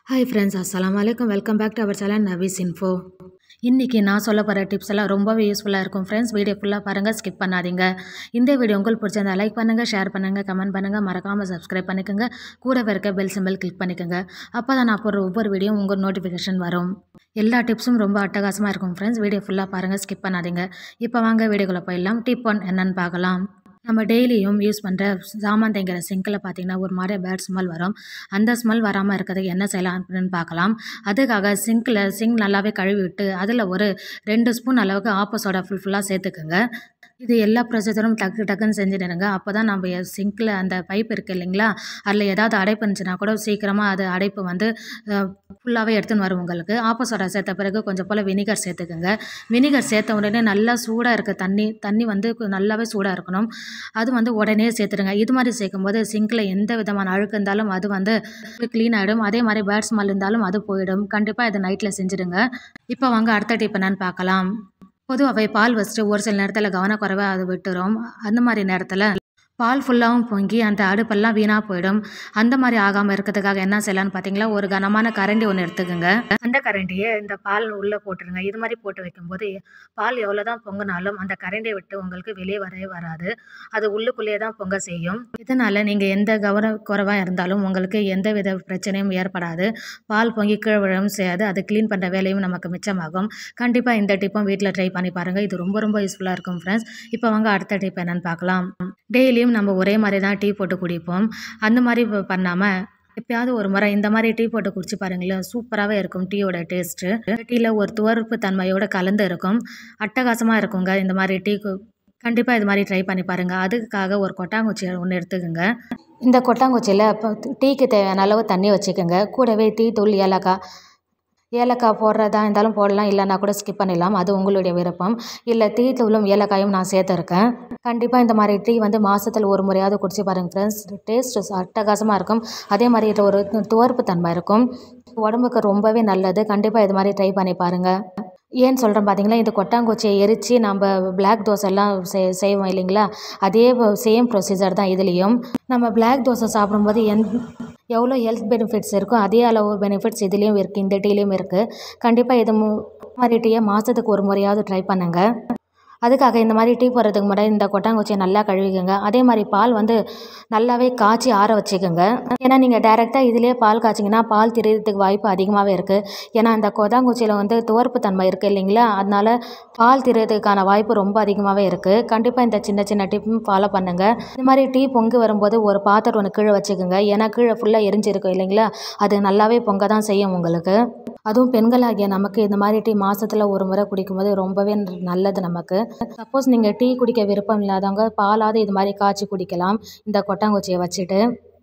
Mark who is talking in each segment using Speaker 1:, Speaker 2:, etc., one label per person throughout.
Speaker 1: hi friends அஸ்ஸலாமு அலைக்கும் welcome back to our channel நவீஸ் இன்ஃபோ இன்றைக்கி நான் சொல்ல போகிற டிப்ஸ் எல்லாம் ரொம்பவே யூஸ்ஃபுல்லாக இருக்கும் ஃப்ரெண்ட்ஸ் வீடியோ ஃபுல்லாக பாருங்கள் ஸ்கிப் பண்ணாதீங்க இந்த வீடியோ உங்களுக்கு பிடிச்சிருந்தா லைக் பண்ணுங்கள் ஷேர் பண்ணுங்கள் கமெண்ட் பண்ணுங்கள் மறக்காமல் சப்ஸ்கிரைப் பண்ணிக்கோங்க கூடவே இருக்க பெல் சிம்பிள் கிளிக் பண்ணிக்கோங்க அப்போ தான் நான் போடுற ஒவ்வொரு வீடியோ உங்கள் நோட்டிஃபிகேஷன் வரும் எல்லா டிப்ஸும் ரொம்ப அட்டகாசமாக இருக்கும் ஃப்ரெண்ட்ஸ் வீடியோ ஃபுல்லாக பாருங்கள் ஸ்கிப் பண்ணாதீங்க இப்போ வாங்க வீடியோக்குள்ளே போயிடலாம் டிப் ஒன் என்னன்னு பார்க்கலாம் நம்ம டெய்லியும் யூஸ் பண்ணுற சாமான் தேங்கிற சிங்கில் பார்த்தீங்கன்னா ஒரு மாதிரி பேட் ஸ்மெல் வரும் அந்த ஸ்மெல் வராமல் இருக்கிறதுக்கு என்ன செய்யலாம் அப்படின்னு பார்க்கலாம் அதுக்காக சிங்கில் சிங்க் நல்லாவே கழுவி விட்டு அதில் ஒரு ரெண்டு ஸ்பூன் அளவுக்கு ஆப்ப சோடா ஃபுல் ஃபுல்லாக சேர்த்துக்குங்க இது எல்லா ப்ரொசீஜரும் டக்கு டக்குன்னு செஞ்சுடுங்க அப்போ தான் நம்ம சிங்கில் அந்த பைப் இருக்குது இல்லைங்களா அதில் ஏதாவது அடைப்பு இருந்துச்சுன்னா கூட சீக்கிரமாக அது அடைப்பு வந்து ஃபுல்லாகவே எடுத்துன்னு வரும் உங்களுக்கு ஆப்ப சோடா சேர்த்த பிறகு கொஞ்சம் போல் வினிகர் சேர்த்துக்குங்க வினிகர் சேர்த்த உடனே நல்லா சூடாக இருக்க தண்ணி தண்ணி வந்து கு- நல்லாவே சூடாக இருக்கணும் அது வந்து உடனே சேர்த்துடுங்க இது மாதிரி சேர்க்கும்போது சிங்கில் எந்த விதமான அழுக்கு இருந்தாலும் அது வந்து க்ளீன் ஆகிடும் அதே மாதிரி பேட் ஸ்மெல் இருந்தாலும் அது போயிடும் கண்டிப்பாக இதை நைட்டில் செஞ்சுடுங்க இப்போ வாங்க அடுத்த டிப் என்னன்னு பார்க்கலாம் பொதுவாகவே பால் வச்சுட்டு ஒரு சில நேரத்தில் கவனக்குறைவாக அது விட்டுரும் அந்த மாதிரி நேரத்தில் பால் ஃபுல்லாகவும் பொங்கி அந்த அடுப்பெல்லாம் வீணாக போயிடும் அந்த மாதிரி ஆகாமல் இருக்கிறதுக்காக என்ன செய்யலாம்னு பார்த்தீங்களா ஒரு கனமான கரண்டி ஒன்று எடுத்துக்கோங்க அந்த கரண்டியை இந்த பால் உள்ளே போட்டுருங்க இது மாதிரி போட்டு வைக்கும்போது பால் எவ்வளோ தான் பொங்கினாலும் அந்த கரண்டியை விட்டு உங்களுக்கு வெளியே வரவே வராது அது உள்ளுக்குள்ளேயே தான் பொங்க செய்யும் இதனால் நீங்கள் எந்த கவன குறைவாக இருந்தாலும் உங்களுக்கு எந்த வித பிரச்சனையும் ஏற்படாது பால் பொங்கி கீழே விழவும் செய்யாது அது க்ளீன் பண்ணுற வேலையும் நமக்கு மிச்சமாகும் கண்டிப்பாக இந்த டிப்பும் வீட்டில் ட்ரை பண்ணி பாருங்கள் இது ரொம்ப ரொம்ப யூஸ்ஃபுல்லாக இருக்கும் ஃப்ரெண்ட்ஸ் இப்போ வாங்க அடுத்த டிப் என்னன்னு பார்க்கலாம் டெய்லியும் நம்ம ஒரே மாதிரி தான் டீ போட்டு குடிப்போம் அந்த மாதிரி பண்ணாமல் எப்பயாவது ஒரு முறை இந்த மாதிரி டீ போட்டு குடிச்சு பாருங்களேன் சூப்பராகவே இருக்கும் டீயோட டேஸ்ட்டு டீயில் ஒரு துவர்ப்பு தன்மையோட கலந்து இருக்கும் அட்டகாசமாக இருக்குங்க இந்த மாதிரி டீ கண்டிப்பாக இது மாதிரி ட்ரை பண்ணி பாருங்கள் அதுக்காக ஒரு கொட்டாங்குச்சி ஒன்று எடுத்துக்கோங்க இந்த கொட்டாங்குச்சியில் இப்போ டீக்கு தேவையான அளவு தண்ணி வச்சுக்கோங்க கூடவே டீ தூள் ஏலக்காய் ஏலக்காய் போடுறதா இருந்தாலும் போடலாம் இல்லைன்னா கூட ஸ்கிப் பண்ணிடலாம் அது உங்களுடைய விருப்பம் இல்லை டீ தூளும் ஏலக்காயும் நான் சேர்த்துருக்கேன் கண்டிப்பாக இந்த மாதிரி டீ வந்து மாதத்தில் ஒரு முறையாவது குடிச்சு பாருங்கள் ஃப்ரெண்ட்ஸ் டேஸ்ட் அட்டகாசமாக இருக்கும் அதே மாதிரி இது ஒரு துவர்ப்பு தன்மை இருக்கும் உடம்புக்கு ரொம்பவே நல்லது கண்டிப்பாக இது மாதிரி ட்ரை பண்ணி பாருங்கள் ஏன்னு சொல்கிறேன் பார்த்தீங்களா இந்த கொட்டாங்குச்சியை எரித்து நம்ம பிளாக் தோசை எல்லாம் செய் செய்வோம் இல்லைங்களா அதே சேம் ப்ரொசீஜர் தான் இதுலேயும் நம்ம பிளாக் தோசை சாப்பிடும்போது எந் எவ்வளோ ஹெல்த் பெனிஃபிட்ஸ் இருக்கோ அதே அளவு பெனிஃபிட்ஸ் இதுலேயும் இருக்குது இந்த டீலையும் இருக்குது கண்டிப்பாக இது மு- மாதிரி டீயை மாதத்துக்கு ஒரு முறையாவது ட்ரை பண்ணுங்கள் அதுக்காக இந்த மாதிரி டீ போடுறதுக்கு முன்னாடி இந்த கொட்டாங்குச்சியை நல்லா கழுவிக்கோங்க அதே மாதிரி பால் வந்து நல்லாவே காய்ச்சி ஆற வச்சுக்கோங்க ஏன்னா நீங்கள் டைரெக்டாக இதிலே பால் காய்ச்சிங்கன்னா பால் திரியறதுக்கு வாய்ப்பு அதிகமாகவே இருக்குது ஏன்னா அந்த கொட்டாங்குச்சியில் வந்து துவர்ப்பு தன்மை இருக்குது இல்லைங்களா அதனால பால் திரியறதுக்கான வாய்ப்பு ரொம்ப அதிகமாகவே இருக்குது கண்டிப்பாக இந்த சின்ன சின்ன டிப்பும் ஃபாலோ பண்ணுங்கள் இந்த மாதிரி டீ பொங்கி வரும்போது ஒரு பாத்திரம் ஒன்று கீழே வச்சுக்கோங்க ஏன்னா கீழே ஃபுல்லாக எரிஞ்சிருக்கும் இல்லைங்களா அது நல்லாவே பொங்க தான் செய்யும் உங்களுக்கு அதுவும் பெண்களாகிய நமக்கு இந்த மாதிரி டீ மாதத்தில் ஒரு முறை குடிக்கும்போது ரொம்பவே நல்லது நமக்கு சப்போஸ் நீங்கள் டீ குடிக்க விருப்பம் இல்லாதவங்க பாலாவது இது மாதிரி காய்ச்சி குடிக்கலாம் இந்த கொட்டாங்குச்சியை வச்சுட்டு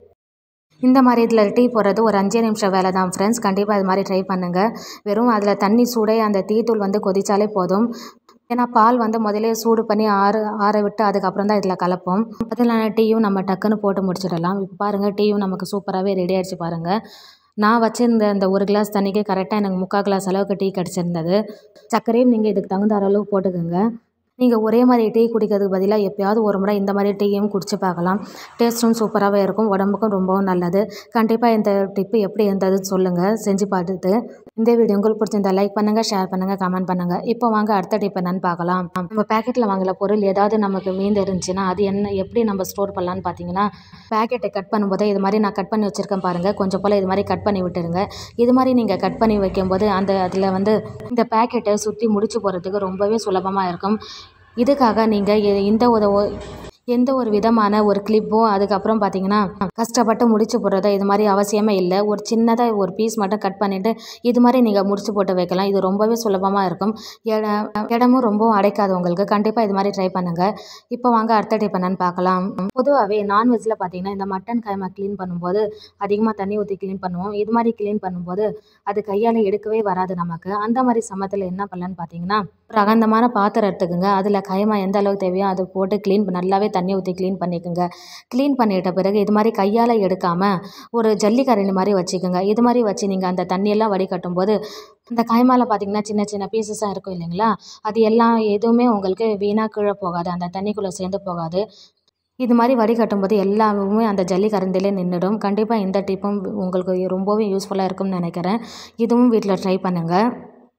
Speaker 1: இந்த மாதிரி இதில் டீ போடுறது ஒரு அஞ்சே நிமிஷம் வேலை தான் ஃப்ரெண்ட்ஸ் கண்டிப்பாக இது மாதிரி ட்ரை பண்ணுங்கள் வெறும் அதில் தண்ணி சூடே அந்த டீ தூள் வந்து கொதிச்சாலே போதும் ஏன்னா பால் வந்து முதலே சூடு பண்ணி ஆற ஆற விட்டு அதுக்கப்புறம் தான் இதில் கலப்போம் அதில் டீயும் நம்ம டக்குன்னு போட்டு முடிச்சிடலாம் இப்போ பாருங்கள் டீயும் நமக்கு சூப்பராகவே ரெடி ஆயிடுச்சு பாருங்கள் நான் வச்சிருந்த அந்த ஒரு கிளாஸ் தண்ணிக்கு கரெக்டாக எனக்கு முக்கால் கிளாஸ் அளவுக்கு டீ கிடச்சிருந்தது சர்க்கரையும் நீங்கள் இதுக்கு தகுந்த அளவு போட்டுக்கோங்க நீங்கள் ஒரே மாதிரி டீ குடிக்கிறதுக்கு பதிலாக எப்பயாவது ஒரு முறை இந்த மாதிரி டீயும் குடிச்சு பார்க்கலாம் டேஸ்ட்டும் சூப்பராகவே இருக்கும் உடம்புக்கும் ரொம்பவும் நல்லது கண்டிப்பாக இந்த டிப்பு எப்படி இருந்ததுன்னு சொல்லுங்கள் செஞ்சு பார்த்துட்டு இந்த வீடியோ உங்களுக்கு பிடிச்சிருந்தா லைக் பண்ணுங்கள் ஷேர் பண்ணுங்கள் கமெண்ட் பண்ணுங்கள் இப்போ வாங்க அடுத்த டிப் என்னன்னு பார்க்கலாம் நம்ம பேக்கெட்டில் வாங்கல பொருள் ஏதாவது நமக்கு மீந்து இருந்துச்சுன்னா அது என்ன எப்படி நம்ம ஸ்டோர் பண்ணலான்னு பார்த்தீங்கன்னா பேக்கெட்டை கட் பண்ணும்போதே இது மாதிரி நான் கட் பண்ணி வச்சுருக்கேன் பாருங்கள் கொஞ்சம் போல் இது மாதிரி கட் பண்ணி விட்டுருங்க இது மாதிரி நீங்கள் கட் பண்ணி வைக்கும்போது அந்த அதில் வந்து இந்த பேக்கெட்டை சுற்றி முடிச்சு போகிறதுக்கு ரொம்பவே சுலபமாக இருக்கும் இதுக்காக நீங்கள் இந்த ஒரு எந்த ஒரு விதமான ஒரு கிளிப்பும் அதுக்கப்புறம் பார்த்தீங்கன்னா கஷ்டப்பட்டு முடிச்சு போடுறதா இது மாதிரி அவசியமே இல்லை ஒரு சின்னதாக ஒரு பீஸ் மட்டும் கட் பண்ணிவிட்டு இது மாதிரி நீங்கள் முடிச்சு போட்டு வைக்கலாம் இது ரொம்பவே சுலபமாக இருக்கும் இட- இடமும் ரொம்பவும் அடைக்காது உங்களுக்கு கண்டிப்பாக இது மாதிரி ட்ரை பண்ணுங்கள் இப்போ வாங்க அடுத்த டிப் என்னன்னு பார்க்கலாம் பொதுவாகவே நான்வெஜ்ஜில் பார்த்தீங்கன்னா இந்த மட்டன் கைமா க்ளீன் பண்ணும்போது அதிகமாக தண்ணி ஊற்றி க்ளீன் பண்ணுவோம் இது மாதிரி க்ளீன் பண்ணும்போது அது கையால் எடுக்கவே வராது நமக்கு அந்த மாதிரி சமயத்தில் என்ன பண்ணலான்னு பார்த்தீங்கன்னா ஒரு அகந்தமான பாத்திரம் எடுத்துக்கோங்க அதில் கைமா எந்த அளவுக்கு தேவையோ அதை போட்டு க்ளீன் நல்லாவே தண்ணி ஊற்றி க்ளீன் பண்ணிக்கோங்க க்ளீன் பண்ணிட்ட பிறகு இது மாதிரி கையால் எடுக்காமல் ஒரு ஜல்லிக்கரண்டி மாதிரி வச்சுக்கோங்க இது மாதிரி வச்சு நீங்கள் அந்த தண்ணியெல்லாம் வடிகட்டும் போது அந்த கைமால பார்த்தீங்கன்னா சின்ன சின்ன பீசஸாக இருக்கும் இல்லைங்களா அது எல்லாம் எதுவுமே உங்களுக்கு வீணாக கீழே போகாது அந்த தண்ணிக்குள்ளே சேர்ந்து போகாது இது மாதிரி வடிகட்டும் போது எல்லாமே அந்த ஜல்லி கரண்டிலே நின்றுடும் கண்டிப்பாக இந்த டிப்பும் உங்களுக்கு ரொம்பவே யூஸ்ஃபுல்லாக இருக்கும்னு நினைக்கிறேன் இதுவும் வீட்டில் ட்ரை பண்ணுங்கள்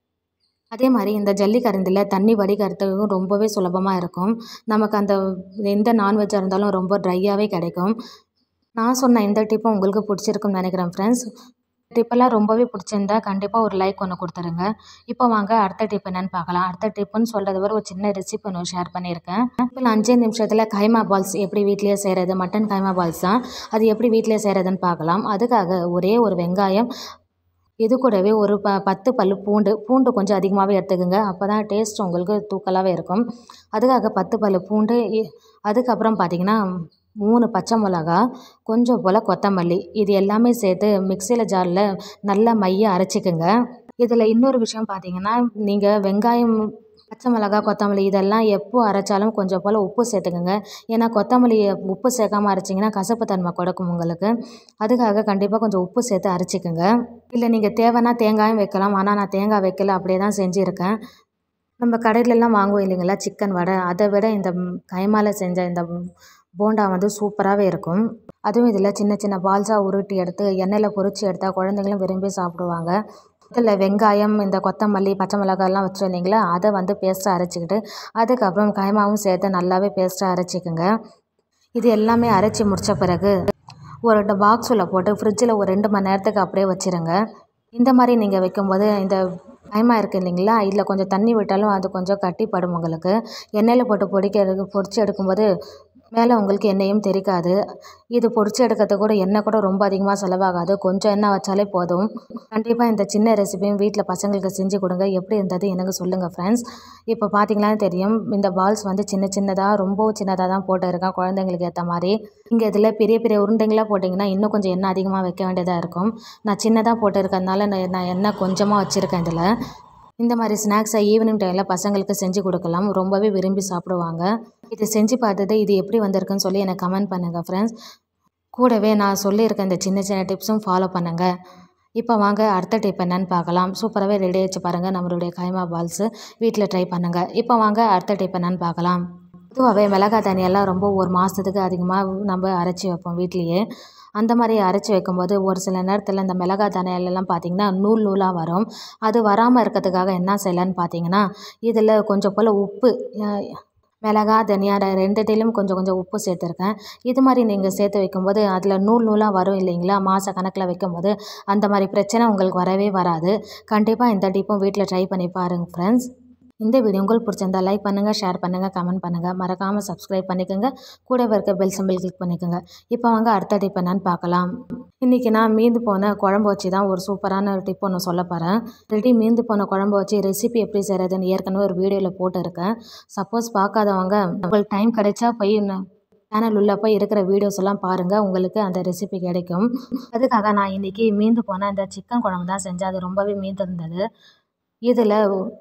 Speaker 1: அதே மாதிரி இந்த ஜல்லி கரண்டில் தண்ணி வடிகட்டுறதுக்கும் ரொம்பவே சுலபமாக இருக்கும் நமக்கு அந்த எந்த நான்வெஜ்ஜாக இருந்தாலும் ரொம்ப ட்ரையாகவே கிடைக்கும் நான் சொன்ன இந்த டிப்பும் உங்களுக்கு பிடிச்சிருக்குன்னு நினைக்கிறேன் ஃப்ரெண்ட்ஸ் டிப்பெல்லாம் ரொம்பவே பிடிச்சிருந்தா கண்டிப்பாக ஒரு லைக் ஒன்று கொடுத்துருங்க இப்போ வாங்க அடுத்த டிப் என்னன்னு பார்க்கலாம் அடுத்த டிப்புன்னு சொல்கிறது வரை ஒரு சின்ன ரெசிபி ஒன்று ஷேர் பண்ணியிருக்கேன் இப்போ அஞ்சே நிமிஷத்தில் கைமா பால்ஸ் எப்படி வீட்லேயே செய்கிறது மட்டன் கைமா பால்ஸ் தான் அது எப்படி வீட்லேயே செய்கிறதுன்னு பார்க்கலாம் அதுக்காக ஒரே ஒரு வெங்காயம் இது கூடவே ஒரு ப பத்து பல் பூண்டு பூண்டு கொஞ்சம் அதிகமாகவே எடுத்துக்கோங்க அப்போ தான் டேஸ்ட் உங்களுக்கு தூக்கலாகவே இருக்கும் அதுக்காக பத்து பல் பூண்டு இ- அதுக்கப்புறம் பார்த்தீங்கன்னா மூணு பச்சை மிளகா கொஞ்சம் போல் கொத்தமல்லி இது எல்லாமே சேர்த்து மிக்சியில் ஜாரில் நல்லா மைய அரைச்சிக்கோங்க இதில் இன்னொரு விஷயம் பார்த்தீங்கன்னா நீங்கள் வெங்காயம் பச்சை மிளகா கொத்தமல்லி இதெல்லாம் எப்போ அரைச்சாலும் கொஞ்சம் போல் உப்பு சேர்த்துக்கோங்க ஏன்னா கொத்தமல்லி உப்பு சேர்க்காம அரைச்சிங்கன்னா கசப்பு தன்மை கொடுக்கும் உங்களுக்கு அதுக்காக கண்டிப்பாக கொஞ்சம் உப்பு சேர்த்து அரைச்சிக்கோங்க இல்லை நீங்கள் தேவைன்னா தேங்காயும் வைக்கலாம் ஆனால் நான் தேங்காய் வைக்கல அப்படியே தான் செஞ்சுருக்கேன் நம்ம கடையிலலாம் வாங்குவோம் இல்லைங்களா சிக்கன் வடை அதை விட இந்த ம், கைமால செஞ்ச இந்த ம், போண்டா வந்து சூப்பராகவே இருக்கும் அதுவும் இதில் சின்ன சின்ன பால்ஸாக உருட்டி எடுத்து எண்ணெயில் பொரிச்சு எடுத்தால் குழந்தைங்களும் விரும்பி சாப்பிடுவாங்க இதில் வெங்காயம் இந்த கொத்தமல்லி பச்சை மிளகாய்லாம் வச்சுருந்தீங்களா அதை வந்து பேஸ்ட்டாக அரைச்சிக்கிட்டு அதுக்கப்புறம் கைமாவும் சேர்த்து நல்லாவே பேஸ்ட்டாக அரைச்சிக்கோங்க இது எல்லாமே அரைச்சி முடித்த பிறகு ஒரு பாக்ஸில் போட்டு ஃப்ரிட்ஜில் ஒரு ரெண்டு மணி நேரத்துக்கு அப்படியே வச்சுருங்க இந்த மாதிரி நீங்கள் வைக்கும்போது இந்த கைமா இருக்குது இல்லைங்களா இதில் கொஞ்சம் தண்ணி விட்டாலும் அது கொஞ்சம் கட்டிப்படும் உங்களுக்கு எண்ணெயில் போட்டு பொடிக்கிறது பொரிச்சு எடுக்கும்போது மேலே உங்களுக்கு எண்ணெயும் தெரிக்காது இது பொரிச்சு எடுக்கிறதுக்கு கூட எண்ணெய் கூட ரொம்ப அதிகமாக செலவாகாது கொஞ்சம் எண்ணெய் வச்சாலே போதும் கண்டிப்பாக இந்த சின்ன ரெசிபியும் வீட்டில் பசங்களுக்கு செஞ்சு கொடுங்க எப்படி இருந்தது எனக்கு சொல்லுங்கள் ஃப்ரெண்ட்ஸ் இப்போ பார்த்தீங்கன்னா தெரியும் இந்த பால்ஸ் வந்து சின்ன சின்னதாக ரொம்ப சின்னதாக தான் போட்டிருக்கேன் குழந்தைங்களுக்கு ஏற்ற மாதிரி இங்கே இதில் பெரிய பெரிய உருண்டைங்களாக போட்டிங்கன்னா இன்னும் கொஞ்சம் எண்ணெய் அதிகமாக வைக்க வேண்டியதாக இருக்கும் நான் சின்னதாக போட்டிருக்கறதுனால நான் நான் எண்ணெய் கொஞ்சமாக வச்சுருக்கேன் இதில் இந்த மாதிரி ஸ்நாக்ஸை ஈவினிங் டைமில் பசங்களுக்கு செஞ்சு கொடுக்கலாம் ரொம்பவே விரும்பி சாப்பிடுவாங்க இது செஞ்சு பார்த்துட்டு இது எப்படி வந்திருக்குன்னு சொல்லி எனக்கு கமெண்ட் பண்ணுங்கள் ஃப்ரெண்ட்ஸ் கூடவே நான் சொல்லியிருக்க இந்த சின்ன சின்ன டிப்ஸும் ஃபாலோ பண்ணுங்கள் இப்போ வாங்க அடுத்த டிப் என்னன்னு பார்க்கலாம் சூப்பராகவே ரெடி ஆச்சு பாருங்கள் நம்மளுடைய கைமா பால்ஸு வீட்டில் ட்ரை பண்ணுங்கள் இப்போ வாங்க அடுத்த டிப் என்னன்னு பார்க்கலாம் பொதுவாகவே மிளகாய் தண்ணியெல்லாம் ரொம்ப ஒரு மாதத்துக்கு அதிகமாக நம்ம அரைச்சி வைப்போம் வீட்லேயே அந்த மாதிரி அரைச்சி வைக்கும்போது ஒரு சில நேரத்தில் இந்த மிளகாய் தண்ணியெல்லாம் பார்த்திங்கன்னா நூல் நூலாக வரும் அது வராமல் இருக்கிறதுக்காக என்ன செய்யலான்னு பார்த்தீங்கன்னா இதில் கொஞ்சம் போல் உப்பு அஹ், மிளகாய் தனியா ரெண்டுத்திலும் கொஞ்சம் கொஞ்சம் உப்பு சேர்த்துருக்கேன் இது மாதிரி நீங்கள் சேர்த்து வைக்கும்போது அதில் நூல் நூலாக வரும் இல்லைங்களா மாத கணக்கில் வைக்கும்போது அந்த மாதிரி பிரச்சனை உங்களுக்கு வரவே வராது கண்டிப்பாக இந்த டிப்பும் வீட்டில் ட்ரை பண்ணி பாருங்கள் ஃப்ரெண்ட்ஸ் இந்த வீடியோ உங்களுக்கு பிடிச்சிருந்தா லைக் பண்ணுங்கள் ஷேர் பண்ணுங்கள் கமெண்ட் பண்ணுங்கள் மறக்காமல் சப்ஸ்கிரைப் பண்ணிக்கோங்க கூடவே இருக்க பெல் சிம்பிள் கிளிக் பண்ணிக்கோங்க இப்போ வாங்க அடுத்த டிப் என்னன்னு பார்க்கலாம் இன்றைக்கி நான் மீந்து போன குழம்பு வச்சு தான் ஒரு சூப்பரான டிப் ஒன்று சொல்ல போகிறேன் ரெடி மீந்து போன குழம்பு வச்சு ரெசிபி எப்படி செய்கிறதுன்னு ஏற்கனவே ஒரு வீடியோவில் போட்டிருக்கேன் சப்போஸ் பார்க்காதவங்க உங்களுக்கு டைம் கிடைச்சா போய் சேனல் உள்ள போய் இருக்கிற வீடியோஸ் எல்லாம் பாருங்கள் உங்களுக்கு அந்த ரெசிபி கிடைக்கும் அதுக்காக நான் இன்றைக்கி மீந்து போன இந்த சிக்கன் குழம்பு தான் செஞ்சேன் அது ரொம்பவே மீந்து இருந்தது இதில்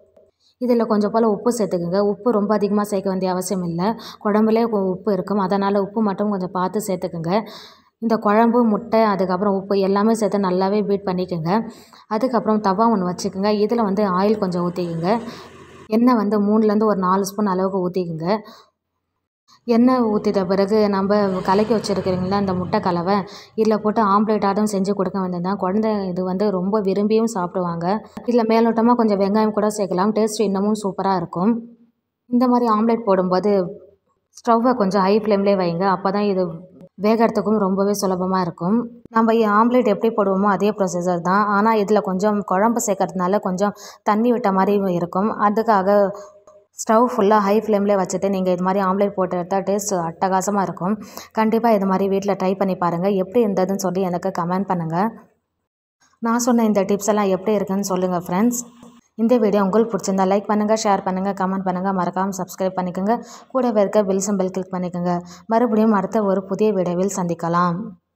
Speaker 1: இதில் கொஞ்சம் போல் உப்பு சேர்த்துக்குங்க உப்பு ரொம்ப அதிகமாக சேர்க்க வேண்டிய அவசியம் இல்லை குழம்புலே உ- உப்பு இருக்கும் அதனால் உப்பு மட்டும் கொஞ்சம் பார்த்து சேர்த்துக்குங்க இந்த குழம்பு முட்டை அதுக்கப்புறம் உப்பு எல்லாமே சேர்த்து நல்லாவே பீட் பண்ணிக்கோங்க அதுக்கப்புறம் தவா ஒன்று வச்சுக்கோங்க இதில் வந்து ஆயில் கொஞ்சம் ஊற்றிக்கோங்க எண்ணெய் வந்து மூணுலேருந்து ஒரு நாலு ஸ்பூன் அளவுக்கு ஊற்றிக்குங்க எண்ணெய் ஊற்றிட்ட பிறகு நம்ம கலக்கி வச்சுருக்கிறீங்களா இந்த முட்டை கலவை இதில் போட்டு ஆம்லேட் ஆட்டம் செஞ்சு கொடுக்க வேண்டியது தான் குழந்தை இது வந்து ரொம்ப விரும்பியும் சாப்பிடுவாங்க இதில் மேலோட்டமாக கொஞ்சம் வெங்காயம் கூட சேர்க்கலாம் டேஸ்ட் இன்னமும் சூப்பராக இருக்கும் இந்த மாதிரி ஆம்லேட் போடும்போது ஸ்டவ்வை கொஞ்சம் ஹை ஃப்ளேம்லேயே வைங்க அப்போ தான் இது வேகறதுக்கும் ரொம்பவே சுலபமாக இருக்கும் நம்ம இ- ஆம்லேட் எப்படி போடுவோமோ அதே ப்ரொசீஜர் தான் ஆனால் இதில் கொஞ்சம் குழம்பு சேர்க்கறதுனால கொஞ்சம் தண்ணி விட்ட மாதிரி இருக்கும் அதுக்காக ஸ்டவ் ஃபுல்லாக ஹை ஃப்ளேம்லேயே வச்சுட்டு நீங்கள் இது மாதிரி ஆம்லேட் போட்டு எடுத்தால் டேஸ்ட் அட்டகாசமாக இருக்கும் கண்டிப்பாக இது மாதிரி வீட்டில் ட்ரை பண்ணி பாருங்கள் எப்படி இருந்ததுன்னு சொல்லி எனக்கு கமெண்ட் பண்ணுங்கள் நான் சொன்ன இந்த டிப்ஸ் எல்லாம் எப்படி இருக்குன்னு சொல்லுங்கள் ஃப்ரெண்ட்ஸ் இந்த வீடியோ உங்களுக்கு பிடிச்சிருந்தா லைக் பண்ணுங்கள் ஷேர் பண்ணுங்கள் கமெண்ட் பண்ணுங்கள் மறக்காமல் சப்ஸ்கிரைப் பண்ணிக்கோங்க கூடவே இருக்க பெல் சிம்பிள் கிளிக் பண்ணிக்கோங்க மறுபடியும் அடுத்த ஒரு புதிய வீடியோவில் சந்திக்கலாம்